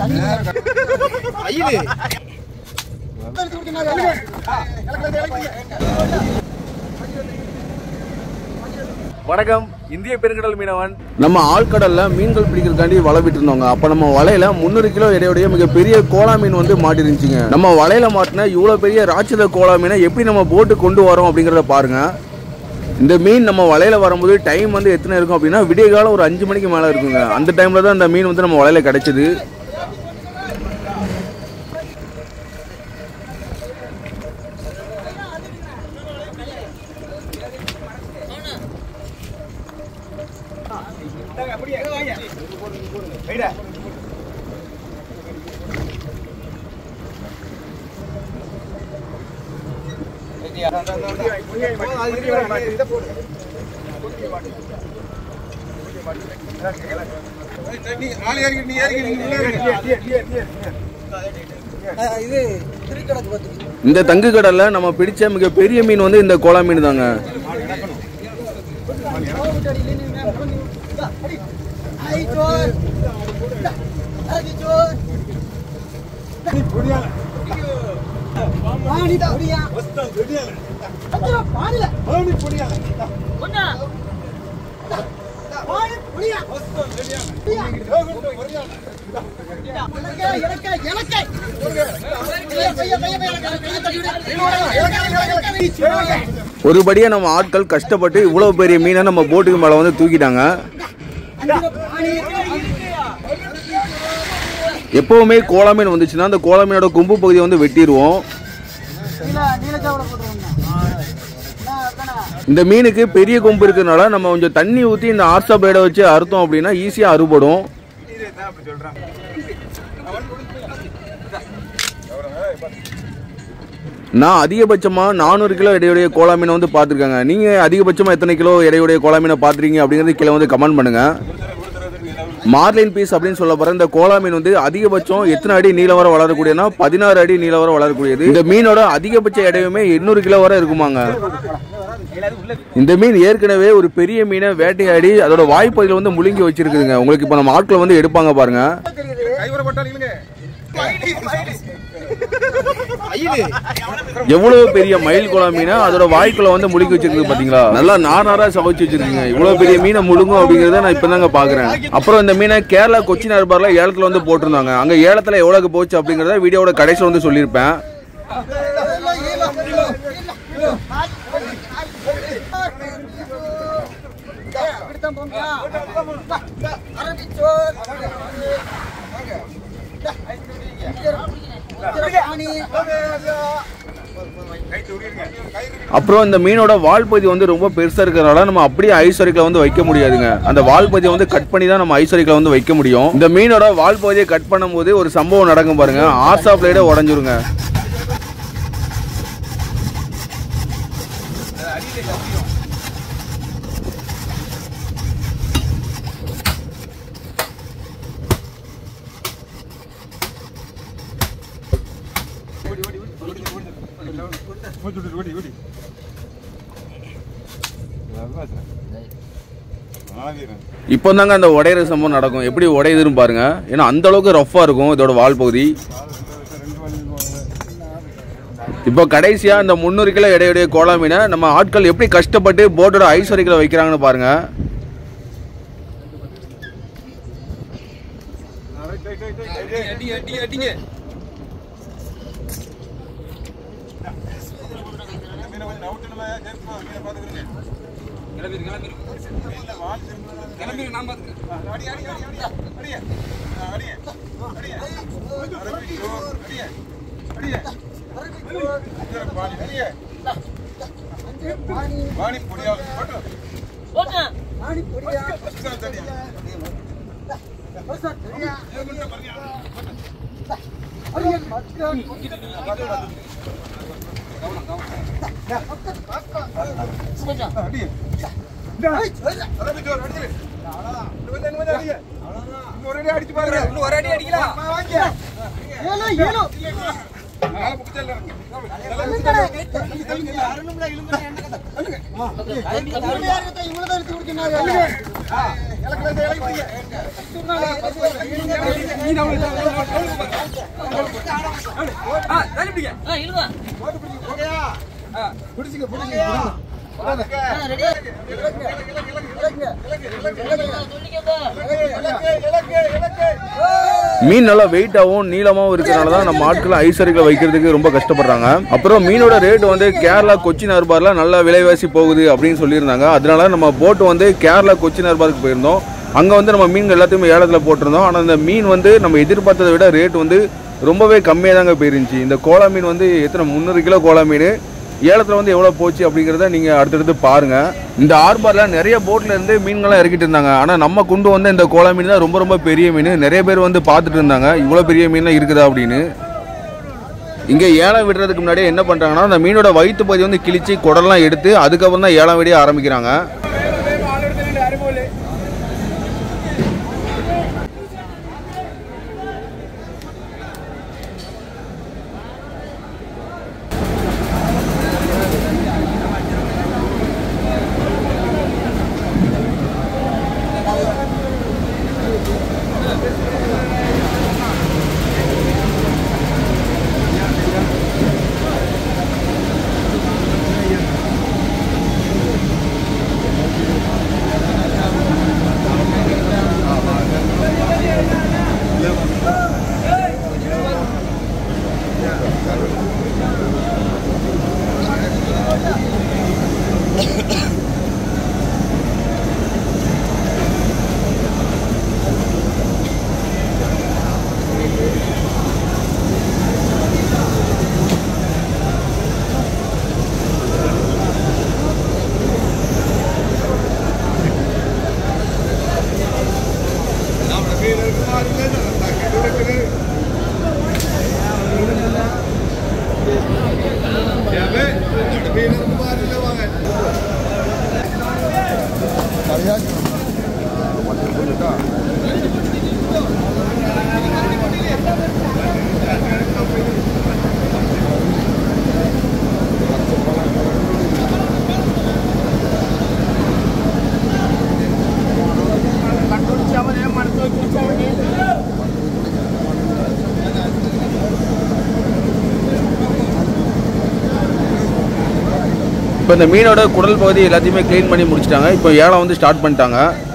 வணக்கம் இந்திய பெருங்கடல் மீனவன் நம்ம ஆழ்கடல்ல மீன்கள் பிடிக்கிறதுக்காண்டி வலை விட்டு இருந்தோங்க அப்ப நம்ம வலையில முந்நூறு கிலோ எடையுடைய மிகப்பெரிய கோலா மீன் வந்து மாட்டிருந்துச்சுங்க நம்ம வலையில மாட்டின இவ்வளவு பெரிய ராட்சத கோலா மீனை எப்படி நம்ம போட்டு கொண்டு வரோம் அப்படிங்கறத பாருங்க இந்த மீன் நம்ம வலையில வரும்போது டைம் வந்து எத்தனை இருக்கும் அப்படின்னா விடிய காலம் ஒரு அஞ்சு மணிக்கு மேல இருக்குங்க அந்த டைம்ல தான் இந்த மீன் வந்து நம்ம வலையில கிடைச்சது இது திருக்கணக்கு பார்த்துக்கு இந்த தங்கு கடல்ல நம்ம பிடிச்ச மிகப்பெரிய மீன் வந்து இந்த கோலா மீன் தாங்க ஒருபடியா நம்ம ஆட்கள் கஷ்டப்பட்டு இவ்வளவு பெரிய மீனை நம்ம போட்டுக்கு மேல வந்து தூக்கிட்டாங்க எப்பவுமே கோலா மீன் வந்துச்சுன்னா அந்த கோலா மீனோட கொம்பு பகுதியை வந்து வெட்டிடுவோம் இந்த மீனுக்கு பெரிய கொம்பு இருக்கிறதுனால நம்ம கொஞ்சம் தண்ணி ஊற்றி இந்த ஆர்சா பிளேடை வச்சு அறுத்தோம் அப்படின்னா ஈஸியாக அறுபடும் நான் அதிகபட்சமாக நானூறு கிலோ எடையுடைய கோலா மீனை வந்து பார்த்துருக்காங்க நீங்கள் அதிகபட்சமாக எத்தனை கிலோ எடையுடைய கோலா மீனை பார்த்துருக்கீங்க அப்படிங்கிறது கீழே வந்து கமெண்ட் பண்ணுங்கள் மார்லின் பீஸ் அப்படின்னு சொல்ல போற இந்த கோலா மீன் வந்து அதிகபட்சம் எத்தனை அடி நீளம் வரை வளரக்கூடியனா பதினாறு அடி நீளம் வரை வளரக்கூடியது இந்த மீனோட அதிகபட்ச எடையுமே எண்ணூறு கிலோ வரை இருக்குமாங்க இந்த மீன் ஏற்கனவே ஒரு பெரிய மீனை வேட்டையாடி அதோட வாய்ப்பகுதியில் வந்து முழுங்கி வச்சிருக்குதுங்க உங்களுக்கு இப்போ நம்ம ஆட்கள் வந்து எடுப்பாங்க பாருங்க எவ்வளவு பெரிய மயில் கோலா மீனை அதோட வாய்க்குள்ள வந்து முழுங்கி வச்சிருக்கு பாத்தீங்களா நல்லா நார் நாரா சமைச்சு வச்சிருக்கீங்க இவ்வளவு பெரிய மீனை முழுங்கும் அப்படிங்கறத நான் இப்பதாங்க பாக்குறேன் அப்புறம் இந்த மீனை கேரளா கொச்சின் ஹார்பர்ல ஏலத்துல வந்து போட்டிருந்தாங்க அங்க ஏலத்துல எவ்வளவு போச்சு அப்படிங்கறத வீடியோட கடைசியில் வந்து சொல்லியிருப்பேன் அப்புறம் இந்த மீனோட வால் பகுதி வந்து ரொம்ப பெருசா இருக்கிறதுனால நம்ம அப்படியே ஐஸ்வரிக்கல வந்து வைக்க முடியாதுங்க அந்த வால் பகுதியை வந்து கட் பண்ணி தான் நம்ம ஐஸ்வரிக்கல வந்து வைக்க முடியும் இந்த மீனோட வால் பகுதியை கட் பண்ணும்போது ஒரு சம்பவம் நடக்கும் பாருங்க ஆர்சா பிளேட உடஞ்சிருங்க இப்போ தாங்க அந்த உடையிற சம்பவம் நடக்கும் எப்படி உடையுதுன்னு பாருங்க ஏன்னா அந்த அளவுக்கு ரஃப்பா இருக்கும் இதோட வால் பகுதி இப்போ கடைசியா இந்த முந்நூறு கிலோ எடையுடைய கோலா மீனை நம்ம ஆட்கள் எப்படி கஷ்டப்பட்டு போட்டோட ஐஸ்வரிக்கல வைக்கிறாங்கன்னு பாருங்க பிடிச்சிக்க பிடிச்சிக்க மீன் நல்லா வெயிட்டாகவும் நீளமாகவும் இருக்கிறனால தான் நம்ம ஆட்கள் ஐசரில் வைக்கிறதுக்கு ரொம்ப கஷ்டப்படுறாங்க அப்புறம் மீனோட ரேட் வந்து கேரளா கொச்சின் ஹார்பாரில் நல்லா விலைவாசி போகுது அப்படின்னு சொல்லியிருந்தாங்க அதனால நம்ம போட்டு வந்து கேரளா கொச்சின் ஹார்பாருக்கு போயிருந்தோம் அங்கே வந்து நம்ம மீன்கள் எல்லாத்தையுமே ஏலத்தில் போட்டிருந்தோம் ஆனால் அந்த மீன் வந்து நம்ம எதிர்பார்த்ததை விட ரேட் வந்து ரொம்பவே கம்மியாக தாங்க போயிருந்துச்சு இந்த கோலா மீன் வந்து எத்தனை முந்நூறு கிலோ கோலா மீன் ஏலத்தில் வந்து எவ்வளோ போச்சு அப்படிங்கிறத நீங்கள் அடுத்தடுத்து பாருங்கள் இந்த ஆர்பாரில் நிறைய போட்டில் இருந்து மீன்கள்லாம் இறக்கிட்டு இருந்தாங்க ஆனால் நம்ம கொண்டு வந்த இந்த கோலா மீன் தான் ரொம்ப ரொம்ப பெரிய மீன் நிறைய பேர் வந்து பார்த்துட்டு இருந்தாங்க இவ்வளோ பெரிய மீன்லாம் இருக்குதா அப்படின்னு இங்கே ஏலம் விடுறதுக்கு முன்னாடியே என்ன பண்ணுறாங்கன்னா அந்த மீனோட வயிற்று பகுதி வந்து கிழிச்சு குடல்லாம் எடுத்து அதுக்கப்புறம் தான் ஏலம் விடிய ஆரம்பிக்கிறாங்க இப்போ இந்த மீனோட குடல் பகுதி எல்லாத்தையுமே க்ளீன் பண்ணி முடிச்சிட்டாங்க இப்போ ஏலம் வந்து ஸ்டார்ட் பண்ணிட்டாங்க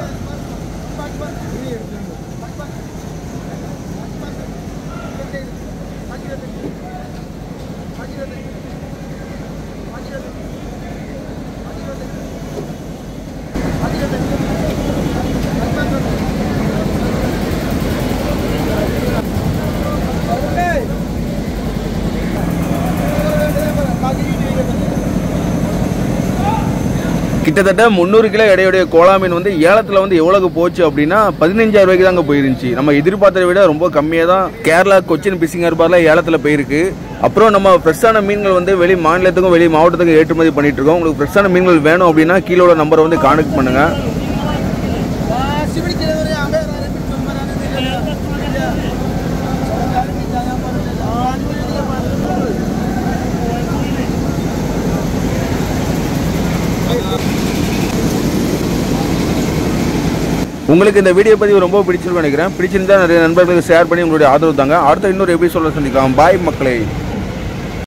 கிட்டத்தட்ட முந்நூறு கிலோ எடையுடைய கோலா மீன் வந்து ஏலத்தில் வந்து எவ்வளவு போச்சு அப்படின்னா பதினஞ்சாயிரம் ரூபாய்க்கு தாங்க போயிருந்துச்சு நம்ம எதிர்பார்த்ததை விட ரொம்ப கம்மியாக தான் கேரளா கொச்சின் பிசிங் ஹார்பரில் ஏலத்தில் போயிருக்கு அப்புறம் நம்ம ஃப்ரெஷ்ஷான மீன்கள் வந்து வெளி மாநிலத்துக்கும் வெளி மாவட்டத்துக்கும் ஏற்றுமதி பண்ணிட்டு இருக்கோம் உங்களுக்கு ஃப்ரெஷ்ஷான மீன்கள் வேணும் அப்படின்னா கீழோட நம்பரை வந்து கான்டெக்ட் பண்ணுங்க உங்களுக்கு இந்த வீடியோ பதிவு ரொம்ப பிடிச்சிருக்கும் நினைக்கிறேன் பிடிச்சிருந்தா நிறைய நண்பர்களுக்கு ஷேர் பண்ணி உங்களுடைய ஆதரவு தாங்க அடுத்த இன்னொரு எப்படி சொல்ல சந்திக்கலாம் பாய் மக்களே